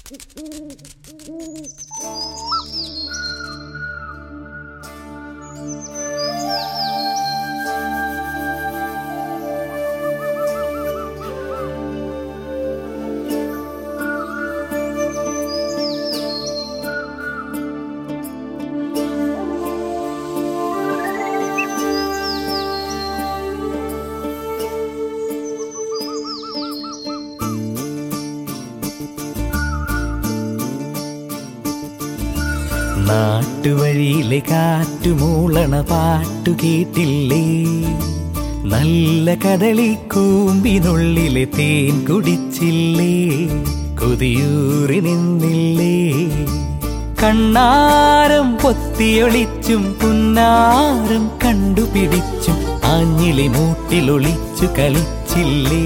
നാട്ടുവഴിയിലെ കാറ്റുമൂളണ പാട്ടു കേട്ടില്ലേ നല്ല കദളി കൂമ്പിനുള്ളിലെ തേൻ കുടിച്ചില്ലേ കൊതിയൂറി നിന്നില്ലേ കണ്ണാരം പൊത്തിയൊളിച്ചും പുന്നാരം കണ്ടുപിടിച്ചും ആഞ്ഞിലി മൂട്ടിലൊളിച്ചു കളിച്ചില്ലേ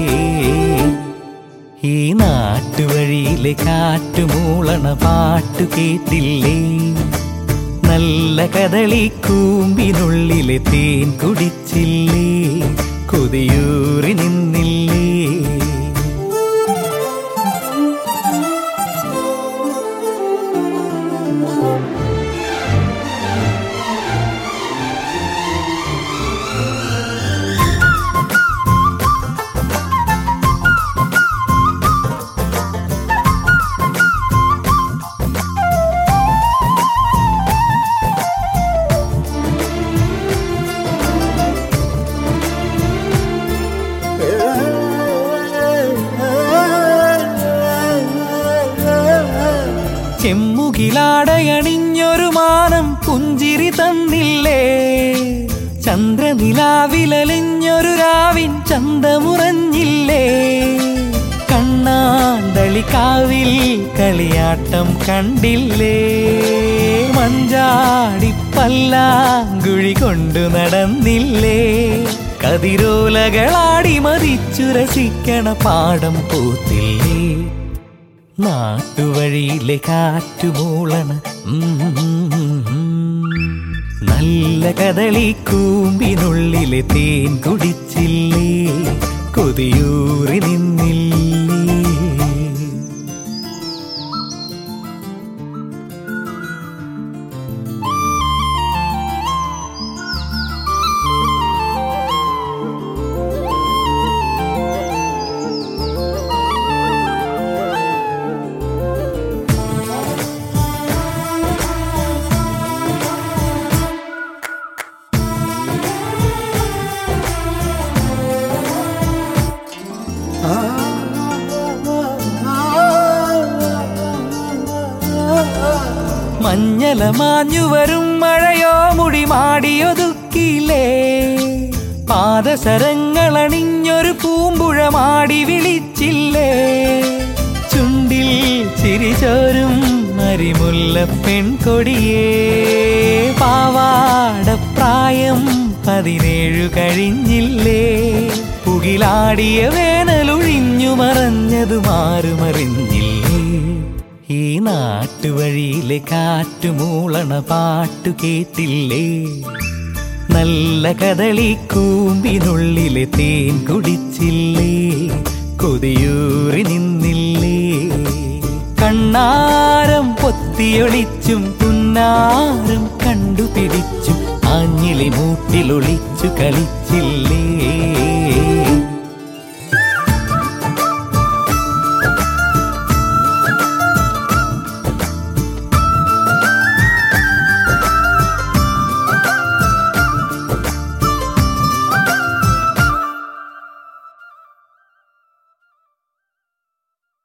ഈ നാട്ടുവഴിയിലെ കാറ്റുമൂളണ പാട്ടു കേട്ടില്ലേ നല്ല കദളി കൂമ്പിനുള്ളിലെ തേൻ കുടിച്ചില്ലേ കൊതിയൂറി നിന്നില്ലേ ചെമ്മുകിലാടയണിഞ്ഞൊരു മാനം പുഞ്ചിരി തന്നില്ലേ ചന്ദ്രനിലാവിലലിഞ്ഞൊരു രാവിൻ ചന്തമുറഞ്ഞില്ലേ കണ്ണാന്തളിക്കാവിൽ കളിയാട്ടം കണ്ടില്ലേ മഞ്ചാടി പല്ലാങ്കുഴി കൊണ്ടു നടന്നില്ലേ കതിരോലകളാടി മതിച്ചു രസിക്കണ പാടം പൂത്തില്ലേ നാട്ടുവഴിയിലെ കാറ്റുമൂളണ നല്ല കദളി കൂമ്പിനുള്ളിലെ തേൻ കുടിച്ചില്ലേ കൊതിയൂറി നിന്നില്ലേ മഞ്ഞല മാഞ്ഞു വരും മഴയോ മുടി മാടിയൊതുക്കിയില്ലേ പാദസരങ്ങളണിഞ്ഞൊരു പൂമ്പുഴ മാടി വിളിച്ചില്ലേ ചുണ്ടിൽ ചിരിചോരും മരിമുല്ല പെൺകൊടിയേ പാവാടപ്രായം പതിനേഴു കഴിഞ്ഞില്ലേ പുകിലാടിയ വേനലൊഴിഞ്ഞു മറഞ്ഞതു മാറുമറിഞ്ഞില്ലേ ഈ നാട്ടുവഴിയിലെ കാറ്റുമൂളണ പാട്ടു കേട്ടില്ലേ നല്ല കദളി കൂമ്പിനുള്ളിലെ തേൻ കുടിച്ചില്ലേ കൊതിയൂറി നിന്നില്ലേ കണ്ണാരം പൊത്തിയൊളിച്ചും പുന്നാരം കണ്ടുപിടിച്ചും ആഞ്ഞിലി മൂട്ടിലൊളിച്ചു കളിച്ചില്ലേ